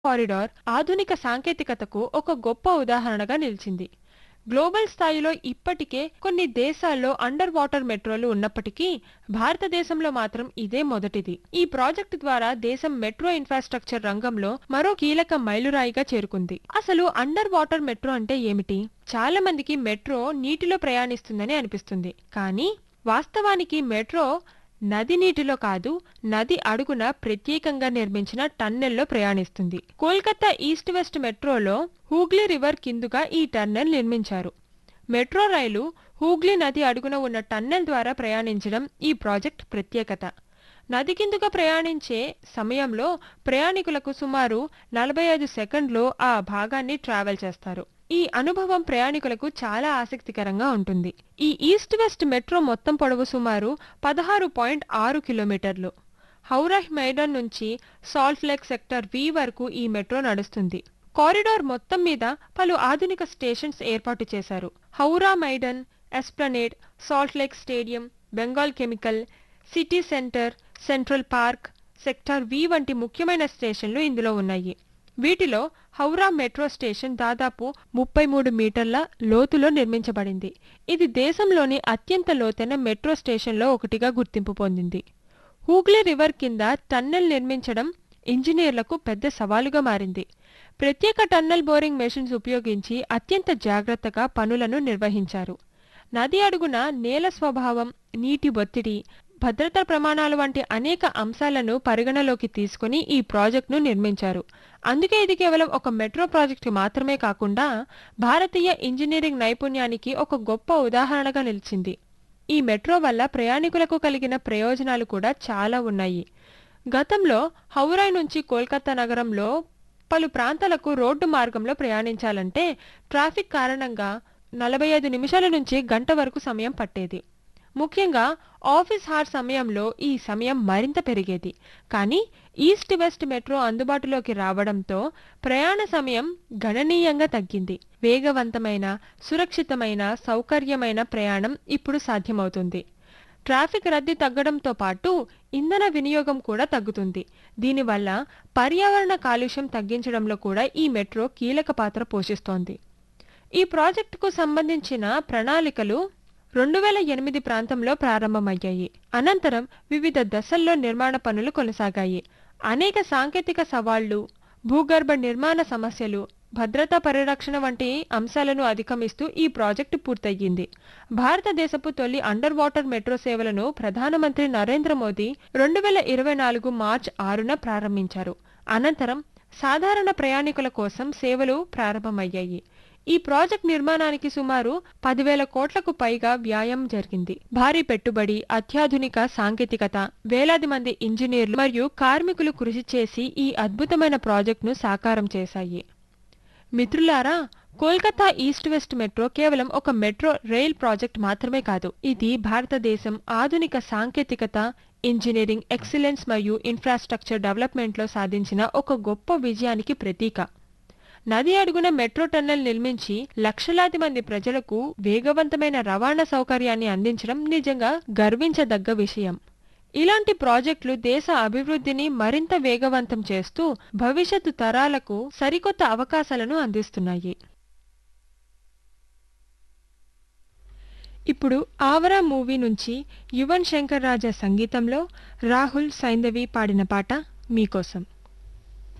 corridor ఆధునిక సాంకేతికతకు ఒక గొప్ప ఉదాహరణగా నిలిచింది గ్లోబల్ స్థాయిలో ఇప్పటికే కొన్ని దేశాల్లో అండర్ వాటర్ మెట్రోలు ఉన్నప్పటికీ భారతదేశంలో మాత్రం ఇదే మొదటిది ఈ ప్రాజెక్టు ద్వారా దేశం మెట్రో ఇన్ఫ్రాస్ట్రక్చర్ రంగంలో మరో కీలక మైలురాయిగా చేరుకుంది అసలు అండర్ వాటర్ మెట్రో అంటే ఏమిటి చాలా మందికి మెట్రో నీటిలో ప్రయాణిస్తుందని అనిపిస్తుంది కానీ వాస్తవానికి మెట్రో నది నీటిలో కాదు నది అడుగున ప్రత్యేకంగా నిర్మించిన టన్నెల్లో ప్రయాణిస్తుంది కోల్కతా ఈస్ట్ వెస్ట్ మెట్రోలో హూగ్లీ రివర్ కిందుగా ఈ టన్నెల్ నిర్మించారు మెట్రో రైలు హూగ్లీ నది అడుగున ఉన్న టన్నెల్ ద్వారా ప్రయాణించడం ఈ ప్రాజెక్ట్ ప్రత్యేకత నది కిందుగా ప్రయాణించే సమయంలో ప్రయాణికులకు సుమారు నలభై ఐదు సెకండ్లు ఆ భాగాన్ని ట్రావెల్ చేస్తారు ఈ అనుభవం ప్రయాణికులకు చాలా ఆసక్తికరంగా ఉంటుంది ఈ ఈస్ట్ వెస్ట్ మెట్రో మొత్తం పొడవు సుమారు పదహారు పాయింట్ ఆరు కిలోమీటర్లు హౌరా మైదాన్ నుంచి సాల్ట్ లేక్ సెక్టర్ వి వరకు ఈ మెట్రో నడుస్తుంది కారిడార్ మొత్తం మీద పలు ఆధునిక స్టేషన్స్ ఏర్పాటు చేశారు Howrah Maidan Esplanade Salt Lake Stadium Bengal Chemical City Centre Central Park Sector V వంటి ముఖ్యమైన స్టేషన్లు ఇందులో ఉన్నాయి వీటిలో హౌరా మెట్రో స్టేషన్ దాదాపు ముప్పై మూడు మీటర్ల లోతులో నిర్మించబడింది ఇది దేశంలోని అత్యంత లోతైన మెట్రో స్టేషన్లో ఒకటిగా గుర్తింపు పొందింది హూగ్లీ రివర్ కింద టన్నెల్ నిర్మించడం ఇంజనీర్లకు పెద్ద సవాలుగా మారింది ప్రత్యేక టన్నెల్ బోరింగ్ మెషిన్స్ ఉపయోగించి అత్యంత జాగ్రత్తగా పనులను నిర్వహించారు నది అడుగున నేల స్వభావం నీటి ఒత్తిడి భద్రతా ప్రమాణాలు వంటి అనేక అంశాలను పరిగణలోకి తీసుకుని ఈ ప్రాజెక్టును నిర్మించారు అందుకే ఇది కేవలం ఒక మెట్రో ప్రాజెక్టు మాత్రమే కాకుండా భారతీయ ఇంజనీరింగ్ నైపుణ్యానికి ఒక గొప్ప ఉదాహరణగా నిలిచింది ఈ మెట్రో వల్ల ప్రయాణికులకు కలిగిన ప్రయోజనాలు కూడా చాలా ఉన్నాయి గతంలో హౌరాయ్ నుంచి కోల్కతా నగరంలో పలు ప్రాంతాలకు రోడ్డు మార్గంలో ప్రయాణించాలంటే ట్రాఫిక్ కారణంగా నలభై ఐదు నిమిషాల నుంచి గంట వరకు సమయం పట్టేది ముఖ్యంగా ఆఫీస్ హార్ సమయంలో ఈ సమయం మరింత పెరిగేది కానీ ఈస్ట్ వెస్ట్ మెట్రో అందుబాటులోకి రావడంతో ప్రయాణ సమయం గణనీయంగా తగ్గింది వేగవంతమైన సురక్షితమైన సౌకర్యమైన ప్రయాణం ఇప్పుడు సాధ్యమవుతుంది ట్రాఫిక్ రద్దీ తగ్గడంతో పాటు ఇంధన వినియోగం కూడా తగ్గుతుంది దీనివల్ల పర్యావరణ కాలుష్యం తగ్గించడంలో కూడా ఈ మెట్రో కీలక పాత్ర పోషిస్తోంది ఈ ప్రాజెక్టుకు సంబంధించిన ప్రణాళికలు రెండు వేల ఎనిమిది ప్రాంతంలో ప్రారంభమయ్యాయి అనంతరం వివిధ దశల్లో నిర్మాణ పనులు కొనసాగాయి అనేక సాంకేతిక సవాళ్లు భూగర్భ నిర్మాణ సమస్యలు భద్రతా పరిరక్షణ వంటి అంశాలను అధిగమిస్తూ ఈ ప్రాజెక్టు పూర్తయింది భారతదేశపు తొలి అండర్ వాటర్ మెట్రో సేవలను ప్రధానమంత్రి నరేంద్ర మోదీ రెండు వేల ఇరవై నాలుగు మార్చ్ ఆరున ప్రారంభించారు అనంతరం సాధారణ ప్రయాణికుల కోసం సేవలు ప్రారంభమయ్యాయి ఈ ప్రాజెక్ట్ నిర్మాణానికి సుమారు పదివేల కోట్లకు పైగా వ్యాయామం జరిగింది భారీ పెట్టుబడి అత్యాధునిక సాంకేతికత వేలాది మంది ఇంజనీర్లు మరియు కార్మికులు కృషి చేసి ఈ అద్భుతమైన ప్రాజెక్టును సాకారం చేశాయి మిత్రులారా కోల్కతా ఈస్ట్ వెస్ట్ మెట్రో కేవలం ఒక మెట్రో రైల్ ప్రాజెక్ట్ మాత్రమే కాదు ఇది భారతదేశం ఆధునిక సాంకేతికత ఇంజనీరింగ్ ఎక్సలెన్స్ మరియు ఇన్ఫ్రాస్ట్రక్చర్ డెవలప్మెంట్లో సాధించిన ఒక గొప్ప విజయానికి ప్రతీక నది అడుగున మెట్రో టన్నెల్ నిర్మించి లక్షలాది మంది ప్రజలకు వేగవంతమైన రవాణా సౌకర్యాన్ని అందించడం నిజంగా గర్వించదగ్గ విషయం ఇలాంటి ప్రాజెక్టులు దేశ అభివృద్ధిని మరింత వేగవంతం చేస్తూ భవిష్యత్తు తరాలకు సరికొత్త అవకాశాలను అందిస్తున్నాయి ఇప్పుడు ఆవరా మూవీ నుంచి యువన్ శంకర్ రాజా సంగీతంలో రాహుల్ సైందవి పాడిన పాట మీకోసం